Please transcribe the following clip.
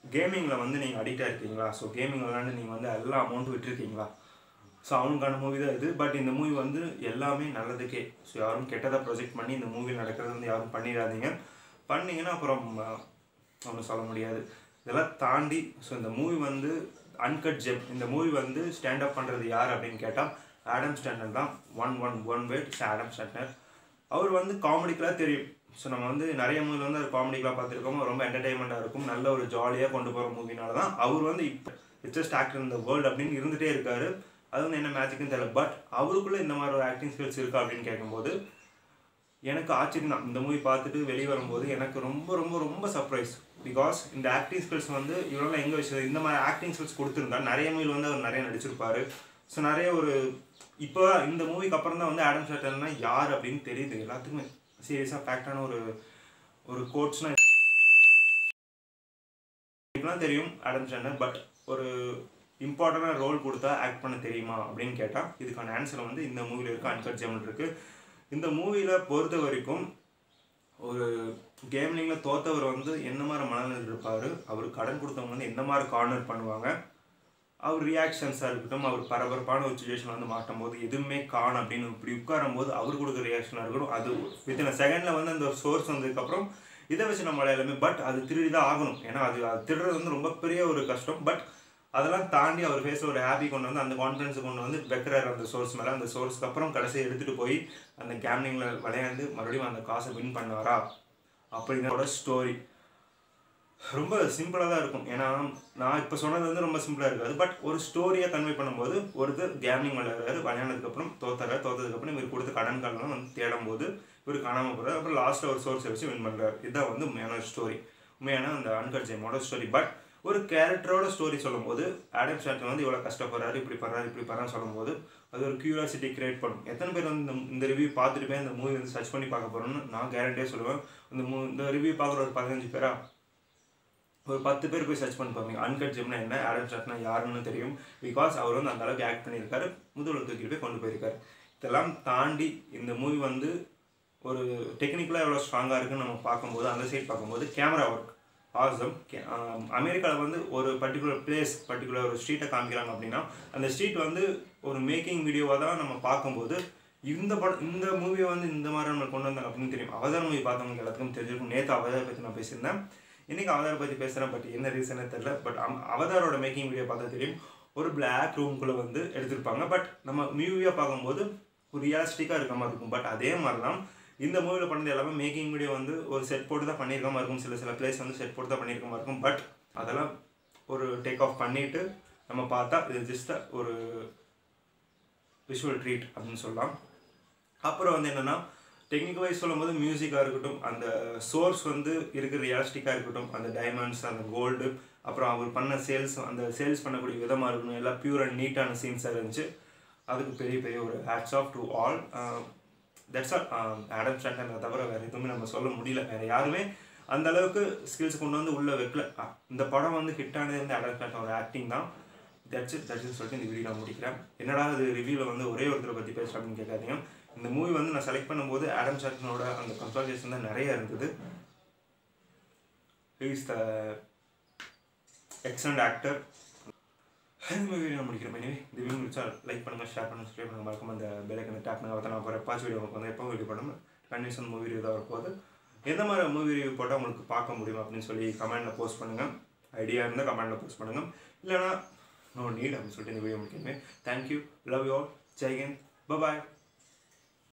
கேமிங்கில் வந்து நீங்கள் அடிக்டாக இருக்கீங்களா ஸோ கேமிங் விளாண்டு நீங்கள் வந்து எல்லா அமௌண்ட்டும் விட்டுருக்கீங்களா ஸோ அவனுக்கான மூவி தான் இது பட் இந்த மூவி வந்து எல்லாமே நல்லதுக்கே ஸோ யாரும் கெட்டதாக ப்ரொஜெக்ட் பண்ணி இந்த மூவி நடக்கிறது வந்து யாரும் பண்ணிடாதீங்க பண்ணீங்கன்னா அப்புறம் ஒன்றும் சொல்ல முடியாது இதெல்லாம் தாண்டி ஸோ இந்த மூவி வந்து அன்கட் ஜெம் இந்த மூவி வந்து ஸ்டாண்ட் அப் பண்ணுறது யார் அப்படின்னு கேட்டால் ஆடம் ஸ்டாண்டர் தான் one one one word Adam Sandler அவர் வந்து காமெடிக்கெலாம் தெரியும் ஸோ நம்ம வந்து நிறைய மூவியில் வந்து அவர் காமெடிக்கெலாம் பார்த்துருக்கோம் ரொம்ப என்டர்டைன்மெண்ட்டாக இருக்கும் நல்ல ஒரு ஜாலியாக கொண்டு போகிற மூவினால தான் அவர் வந்து இப்போ ரிச்சஸ்ட் ஆக்டர் இந்த வேர்ல்டு அப்படின்னு இருந்துகிட்டே இருக்காரு அது வந்து என்ன மேஜிக்னு தெரியல பட் அவருக்குள்ளே இந்த மாதிரி ஒரு ஆக்டிங் ஸ்கில்ஸ் இருக்கா அப்படின்னு கேட்கும்போது எனக்கு ஆச்சரியம் தான் இந்த மூவி பார்த்துட்டு வெளியே வரும்போது எனக்கு ரொம்ப ரொம்ப ரொம்ப சர்ப்ரைஸ் பிகாஸ் இந்த ஆக்டிங் ஸ்கில்ஸ் வந்து இவரெல்லாம் எங்கே வச்சது இந்த மாதிரி ஆக்டிங் ஸ்கில்ஸ் கொடுத்துருந்தா நிறைய மூவியில் வந்து அவர் நிறைய நடிச்சிருப்பாரு ஸோ நிறைய ஒரு இப்போ இந்த மூவிக்கு அப்புறம் தான் வந்து ஆடம் ஷட்டர்னா யார் அப்படின்னு தெரியுது எல்லாத்துக்குமே சீரியஸாக ஃபேக்டான ஒரு ஒரு கோட்ஸ்னால் இப்பெல்லாம் தெரியும் ஆடம் ஷட்டர் பட் ஒரு இம்பார்ட்டண்டான ரோல் கொடுத்தா ஆக்ட் பண்ண தெரியுமா அப்படின்னு கேட்டால் இதுக்கான ஆன்சர் வந்து இந்த மூவியில் இருக்க அன்கட் ஜெமல் இருக்குது இந்த மூவியில் பொறுத்த வரைக்கும் ஒரு கேம்லிங்கில் தோத்தவர் வந்து என்ன மாதிரி மனநிலை இருப்பார் அவர் கடன் கொடுத்தவங்க வந்து என்ன மாதிரி கார்னர் பண்ணுவாங்க அவர் ரியாக்ஷன்ஸாக இருக்கட்டும் அவர் பரபரப்பான ஒரு சுச்சுவேஷன் வந்து மாட்டும் போது எதுவுமே காணும் அப்படின்னு இப்படி உட்காரும் போது அவர் கொடுக்குற ரியாக்ஷனாக இருக்கட்டும் அது வித்தின் செகண்டில் வந்து அந்த சோர்ஸ் வந்ததுக்கப்புறம் இதை வச்சு நம்ம எல்லாமே பட் அது திருடி தான் ஆகணும் ஏன்னா அது அது திருடுறது வந்து ரொம்ப பெரிய ஒரு கஷ்டம் பட் அதெல்லாம் தாண்டி அவர் ஃபேஸில் ஒரு ஹாப்பி கொண்டு வந்து அந்த கான்ஃபிடன்ஸை கொண்டு வந்து வைக்கிறார் அந்த சோர்ஸ் மேலே அந்த சோர்ஸ்க்கு அப்புறம் கடைசி எடுத்துகிட்டு போய் அந்த கேம்லிங்கில் விளையாண்டு மறுபடியும் அந்த காசை வின் பண்ணாரா அப்படிங்கிறோட ஸ்டோரி ரொம்ப சிம்பிளாக தான் இருக்கும் ஏன்னா நான் இப்போ சொன்னது வந்து ரொம்ப சிம்பிளாக இருக்காது பட் ஒரு ஸ்டோரியை கன்வே பண்ணும்போது ஒருத்தர் கேமிங் விளையாடுறாரு விளையாடுறதுக்கப்புறம் தோத்துறாரு தோத்ததுக்கப்புறம் இவர் கொடுத்த கடன் காலம் வந்து தேடும் போது இவர் காணாமல் போகிறார் அப்புறம் லாஸ்ட்டில் ஒரு சோர்ஸை வச்சு வின் பண்ணுறாரு இதுதான் வந்து உண்மையான ஸ்டோரி உண்மையான அந்த அன்கட் ஜெயமோட ஸ்டோரி பட் ஒரு கேரக்டரோட ஸ்டோரி சொல்லும்போது ஆடம் ஷாட்டன் வந்து இவ்வளோ கஷ்டப்படுறாரு இப்படி பண்ணுறாரு இப்படி பண்ணுறான்னு சொல்லும்போது அது ஒரு கியூரியாசிட்டி கிரியேட் பண்ணும் எத்தனை பேர் வந்து இந்த இந்த ரிவ்யூ பார்த்துட்டு போய் இந்த மூவி வந்து சர்ச் பண்ணி பார்க்க போகிறோம்னு நான் கேரண்டியாக சொல்லுவேன் இந்த மூ இந்த ரிவ்யூ பார்க்குற ஒரு பதினஞ்சு பேரா ஒரு பத்து பேர் போய் சர்ச் பண்ணி பாருங்க அன்கட் ஜிம்னா என்ன ஆடம் ஷாட்னா யாருன்னு தெரியும் பிகாஸ் அவர் வந்து அந்த அளவுக்கு ஆக்ட் பண்ணியிருக்காரு முதல்ல தூக்கி போய் கொண்டு போயிருக்காரு இதெல்லாம் தாண்டி இந்த மூவி வந்து ஒரு டெக்னிக்கலாக எவ்வளோ ஸ்ட்ராங்காக இருக்குன்னு நம்ம பார்க்கும்போது அந்த சைட் பார்க்கும்போது கேமரா ஒர்க் ஆசம் அமெரிக்காவில் வந்து ஒரு பர்டிகுலர் பிளேஸ் பர்டிகுலர் ஒரு ஸ்ட்ரீட்டை காமிக்கிறாங்க அப்படின்னா அந்த ஸ்ட்ரீட் வந்து ஒரு மேக்கிங் வீடியோவாக தான் நம்ம பார்க்கும்போது இந்த படம் இந்த மூவியை வந்து இந்த மாதிரி நம்ம கொண்டு வந்தாங்க அப்படின்னு தெரியும் அவதார் மூவி பார்த்தவங்க எல்லாத்துக்கும் தெரிஞ்சிருக்கும் நேற்று அவதார் பற்றி நான் பேசியிருந்தேன் இன்றைக்கி அவதார் பற்றி பேசுகிறேன் பட் என்ன ரீசனே தெரில பட் அவதாரோட மேக்கிங் வீடியோ பார்த்தா தெரியும் ஒரு பிளாக் ரூம்குள்ளே வந்து எடுத்திருப்பாங்க பட் நம்ம மூவியாக பார்க்கும்போது ஒரு ரியலிஸ்டிக்காக இருக்க மாதிரி இருக்கும் பட் அதே மாதிரி தான் இந்த மூவியில் பண்ணது எல்லாமே மேக்கிங் வீடியோ வந்து ஒரு செட் போட்டு தான் பண்ணியிருக்க மாதிரி இருக்கும் சில சில பிளேஸ் வந்து செட் போட்டு தான் பண்ணியிருக்க மாதிரி இருக்கும் பட் அதெல்லாம் ஒரு டேக் ஆஃப் பண்ணிவிட்டு நம்ம பார்த்தா இது ஜஸ்ட் ஒரு விஷுவல் ட்ரீட் அப்படின்னு சொல்லலாம் அப்புறம் வந்து என்னென்னா டெக்னிக் வைஸ் சொல்லும்போது மியூசிக்காக இருக்கட்டும் அந்த சோர்ஸ் வந்து இருக்கிற ரியாலிஸ்டிக்காக இருக்கட்டும் அந்த டைமண்ட்ஸ் அந்த கோல்டு அப்புறம் அவர் பண்ண சேல்ஸ் அந்த சேல்ஸ் பண்ணக்கூடிய விதமாக இருக்கணும் எல்லாம் பியூர் அண்ட் நீட்டான சீன்ஸாக இருந்துச்சு அதுக்கு பெரிய பெரிய ஒரு hats off to all that's all Adam ஸ்டாண்டனை தவிர வேறு எதுவுமே நம்ம சொல்ல முடியல வேறு யாருமே அந்த அளவுக்கு ஸ்கில்ஸ் கொண்டு வந்து உள்ளே வைக்கல இந்த படம் வந்து ஹிட் ஆனது வந்து ஆடம் ஸ்டாண்டனோட ஆக்டிங் தான் தட்ஸ் இட் தட்ஸ் சொல்லிட்டு இந்த வீடியோ நான் முடிக்கிறேன் என்னடா இது ரிவ்யூவில் வந்து ஒரே ஒருத்தரை பற்றி பேசுகிறேன் அப்படின்னு கேட்காதீங்க இந்த மூவி வந்து நான் செலக்ட் பண்ணும்போது ஆடம் சாட்னோட அந்த கன்சல்டேஷன் தான் நிறைய இருந்தது இஸ் த எக்ஸலண்ட் ஆக்டர் இந்த வீடியோ நான் முடிக்கிறேன் எனவே இந்த வீடியோ முடிச்சா லைக் பண்ணுங்கள் ஷேர் பண்ணுங்கள் சப்ஸ்கிரைப் பண்ணுங்கள் மறக்காம அந்த பெலைக்கனை டேப் பண்ணுங்கள் அவத்த நான் போகிற எப்பாச்சும் வீடியோ உங்களுக்கு வந்து எப்போ வீடியோ பண்ணணும் கண்டிஷன் மூவி ரிவ்யூ தான் வரப்போகுது எந்த மாதிரி மூவி ரிவ்யூ போட்டால் உங்களுக்கு பார்க்க முடியும் அப்படின்னு சொல்லி கமெண்ட்டில் போஸ்ட் பண்ணுங்கள் ஐடியா இருந்தால் கமெண்ட்டில் போஸ்ட் பண்ணுங்கள் இல்லைனா நோ நீட் அப்படின்னு சொல்லிட்டு இந்த வீடியோ முடிக்கிறேன் தேங்க்யூ லவ் யூ ஆல் ஜெய்ஹிந்த் பாய்